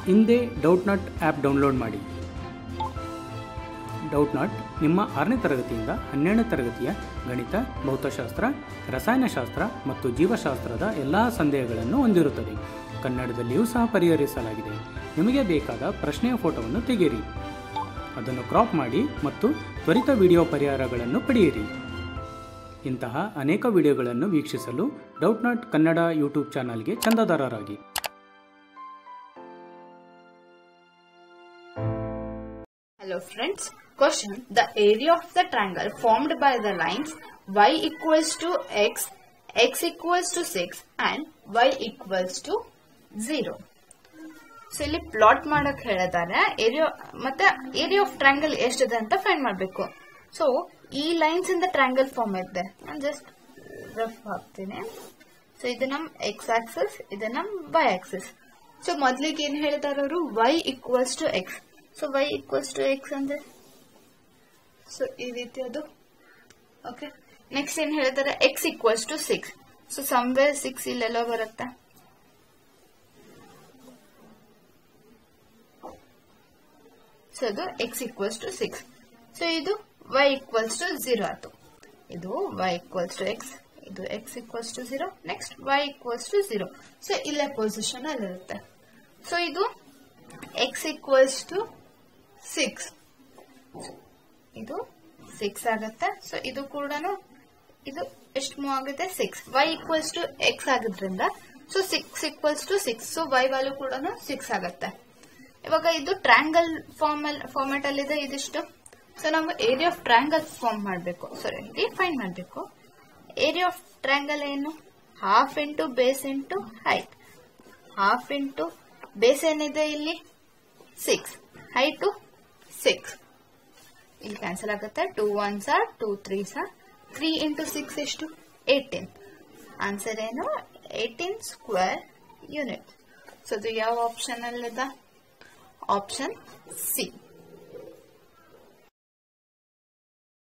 ಹಿಂದೆ Doubtnut app download ಮಾಡಿ Doubtnut ನಿಮ್ಮ ಆರನೇ ತರಗತಿಯಿಂದ ಹನ್ನೆರಡನೇ ತರಗತಿಯ ಗಣಿತ ಭೌತಶಾಸ್ತ್ರ ರಸಾಯನಶಾಸ್ತ್ರ ಮತ್ತು ಜೀವಶಾಸ್ತ್ರದ ಎಲ್ಲ ಸಂದೇಹಗಳನ್ನು ಹೊಂದಿರುತ್ತದೆ ಕನ್ನಡದಲ್ಲಿಯೂ ಸಹ ಪರಿಹರಿಸಲಾಗಿದೆ ನಿಮಗೆ ಬೇಕಾದ ಪ್ರಶ್ನೆಯ ಫೋಟೋವನ್ನು ತೆಗೆಯಿರಿ ಅದನ್ನು ಕ್ರಾಪ್ ಮಾಡಿ ಮತ್ತು ತ್ವರಿತ ವಿಡಿಯೋ ಪರಿಹಾರಗಳನ್ನು ಪಡೆಯಿರಿ ಇಂತಹ ಅನೇಕ ವಿಡಿಯೋಗಳನ್ನು ವೀಕ್ಷಿಸಲು ಡೌಟ್ ನಾಟ್ ಕನ್ನಡ ಯೂಟ್ಯೂಬ್ ಚಾನಲ್ಗೆ ಚಂದಾದಾರರಾಗಿ Hello friends. Question. The area of the triangle formed by the lines y equals to x, x equals to 6 and y equals to 0. So ಇಲ್ಲಿ ಪ್ಲಾಟ್ ಮಾಡಕ್ ಹೇಳಿದ್ದಾರೆ ಏರಿಯಾ ಮತ್ತೆ ಏರಿಯಾ ಆಫ್ ಟ್ರ್ಯಾಂಗಲ್ ಎಷ್ಟಿದೆ ಅಂತ find ಮಾಡಬೇಕು so ಈ lines ಇಂದ triangle form ಇದೆ ನಾನು ಜಸ್ಟ್ ರಫ್ ಹಾಕ್ತೀನಿ ಸೊ ಇದು ನಮ್ ಎಕ್ಸ್ ಆಕ್ಸಿಸ್ ಇದು ನಮ್ ವೈ ಆಕ್ಸಿಸ್ ಸೊ ಮೊದ್ಲಿಗೆ ಏನ್ ಹೇಳಿದಾರೆ ಅವರು y equals to x so y equals to x ಅಂದ್ರೆ ಸೊ ಈ ರೀತಿ ಅದು ಓಕೆ ನೆಕ್ಸ್ಟ್ ಏನ್ ಹೇಳಿದಾರೆ x equals to six so somewhere six ಇಲ್ಲೆಲ್ಲ ಬರುತ್ತೆ ಸೊ ಇದು x equals to six so ಇದು ವೈ ಈಕ್ವಲ್ಸ್ ಟು ಜೀರೋ ಆಯ್ತು ಇದು ವೈ ಈಕ್ವಲ್ಸ್ ಟು ಎಕ್ಸ್ ಇದು x equals to zero next y equals to zero so ಇಲ್ಲೇ position ಅಲ್ಲಿ ಇರುತ್ತೆ ಸೊ ಇದು ಎಕ್ಸ್ ಈಕ್ವಲ್ಸ್ ಟು ಸಿಕ್ಸ್ ಇದು ಸಿಕ್ಸ್ ಆಗುತ್ತೆ ಸೊ ಇದು ಕೂಡ ಇದು ಎಷ್ಟು ಮೂವ್ ಆಗುತ್ತೆ six y equals to x ಆಗಿದ್ರಿಂದ so six equals to six so y value ಕೂಡ ಸಿಕ್ಸ್ ಆಗುತ್ತೆ ಇವಾಗ ಇದು ಟ್ರ್ಯಾಂಗಲ್ ಫಾರ್ಮ್ ಫಾರ್ಮೆಟ್ ಅಲ್ಲಿ ಇದೆ ಇದಿಷ್ಟು ಸೊ ನಾವು ಏರಿಯಾ ಆಫ್ ಟ್ರ್ಯಾಂಗಲ್ ಫಾರ್ಮ್ ಮಾಡಬೇಕು ಸಾರಿ ಡಿಫೈನ್ ಮಾಡಬೇಕು ಏರಿಯಾ ಆಫ್ ಟ್ರ್ಯಾಂಗಲ್ ಏನು half into base into height half into base ಏನಿದೆ ಇಲ್ಲಿ ಸಿಕ್ಸ್ ಹೈಟು ಸಿಕ್ಸ್ ಇಲ್ಲಿ ಕ್ಯಾನ್ಸಲ್ ಆಗುತ್ತೆ ಟೂ ಒನ್ ಸಾ ಟೂ ತ್ರೀ ಸಾ ತ್ರೀ ಇಂಟು ಸಿಕ್ಸ್ ಎಷ್ಟು ಏಯ್ಟೀನ್ ಆನ್ಸರ್ ಏನು ಏಯ್ಟೀನ್ ಸ್ಕ್ವೇರ್ ಯೂನಿಟ್ ಸೊ ಇದು ಯಾವ ಆಪ್ಷನ್ ಅಲ್ಲಿದೆ ಆಪ್ಷನ್ ಸಿ